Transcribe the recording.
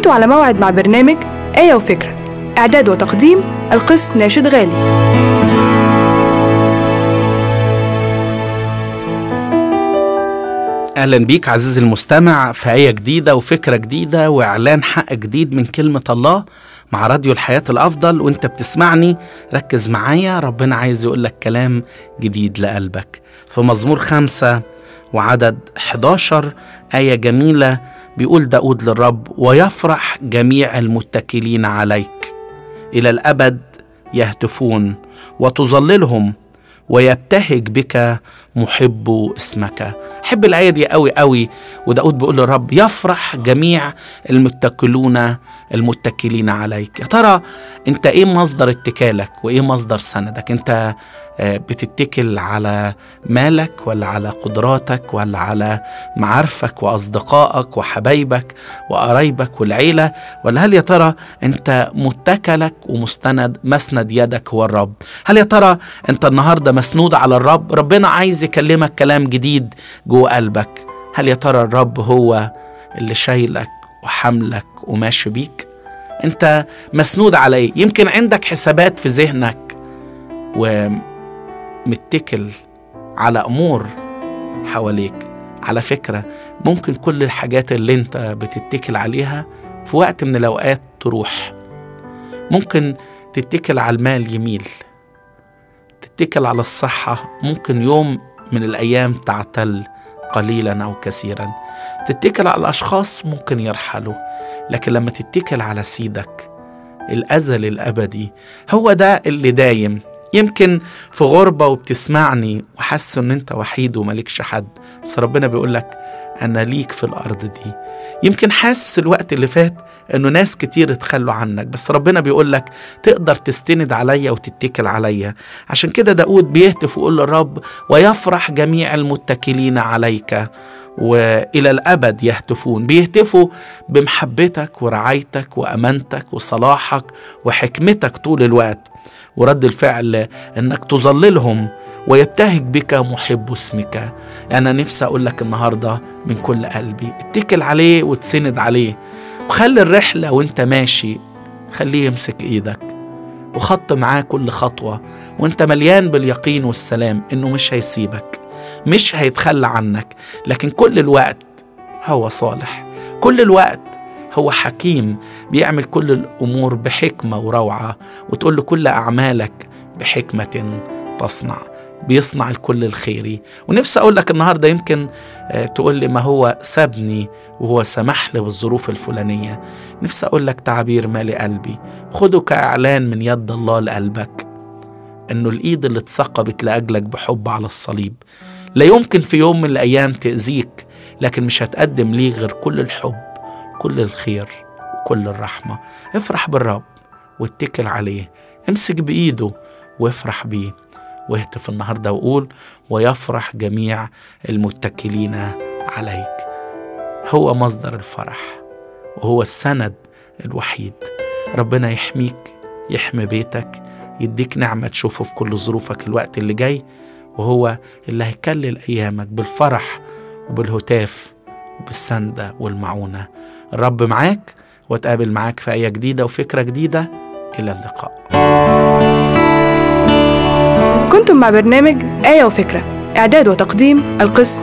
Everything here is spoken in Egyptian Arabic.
كنتوا على موعد مع برنامج آية وفكرة إعداد وتقديم القس ناشد غالي اهلا بيك عزيزي المستمع في ايه جديده وفكره جديده واعلان حق جديد من كلمه الله مع راديو الحياه الافضل وانت بتسمعني ركز معايا ربنا عايز يقول لك كلام جديد لقلبك في مزمور خمسة وعدد 11 آية جميلة بيقول داود للرب ويفرح جميع المتكلين عليك إلى الأبد يهتفون وتظللهم ويبتهج بك محب اسمك حب الآية دي قوي قوي وداود بيقول للرب يفرح جميع المتكلون المتكلين عليك يا ترى انت ايه مصدر اتكالك وايه مصدر سندك انت بتتكل على مالك ولا على قدراتك ولا على معارفك واصدقائك وحبايبك وقرايبك والعيله ولا هل يا ترى انت متكلك ومستند مسند يدك هو الرب هل يا ترى انت النهارده مسنود على الرب ربنا عايز يكلمك كلام جديد جوه قلبك هل يا ترى الرب هو اللي شايلك وحملك وماشي بيك انت مسنود عليه يمكن عندك حسابات في ذهنك ومتكل على امور حواليك على فكره ممكن كل الحاجات اللي انت بتتكل عليها في وقت من الاوقات تروح ممكن تتكل على المال يميل تتكل على الصحه ممكن يوم من الايام تعتل قليلا او كثيرا تتكل على الاشخاص ممكن يرحلوا لكن لما تتكل على سيدك الازل الابدي هو ده اللي دايم يمكن في غربة وبتسمعني وحاسس ان انت وحيد وملكش حد بس ربنا بيقول لك انا ليك في الارض دي يمكن حاسس الوقت اللي فات انه ناس كتير اتخلوا عنك بس ربنا بيقول لك تقدر تستند عليا وتتكل عليا عشان كده داود بيهتف ويقول للرب ويفرح جميع المتكلين عليك والى الابد يهتفون بيهتفوا بمحبتك ورعايتك وامانتك وصلاحك وحكمتك طول الوقت ورد الفعل انك تظللهم ويبتهج بك محب اسمك انا نفسي اقول لك النهارده من كل قلبي اتكل عليه وتسند عليه وخلي الرحله وانت ماشي خليه يمسك ايدك وخط معاه كل خطوه وانت مليان باليقين والسلام انه مش هيسيبك مش هيتخلى عنك لكن كل الوقت هو صالح كل الوقت هو حكيم بيعمل كل الامور بحكمه وروعه وتقول له كل اعمالك بحكمه تصنع بيصنع الكل الخيري ونفسي اقول لك النهارده يمكن تقول لي ما هو سابني وهو سمح لي بالظروف الفلانيه نفسي اقول لك تعبير مالي قلبي خده كاعلان من يد الله لقلبك انه الايد اللي اتثقبت لاجلك بحب على الصليب لا يمكن في يوم من الايام تاذيك لكن مش هتقدم ليه غير كل الحب كل الخير وكل الرحمه افرح بالرب واتكل عليه امسك بايده وافرح بيه واهتف النهارده وقول ويفرح جميع المتكلين عليك هو مصدر الفرح وهو السند الوحيد ربنا يحميك يحمي بيتك يديك نعمة تشوفه في كل ظروفك الوقت اللي جاي وهو اللي هيكلل أيامك بالفرح وبالهتاف وبالسندة والمعونة الرب معاك واتقابل معاك في آية جديدة وفكرة جديدة إلى اللقاء كنتم مع برنامج آية وفكرة إعداد وتقديم القس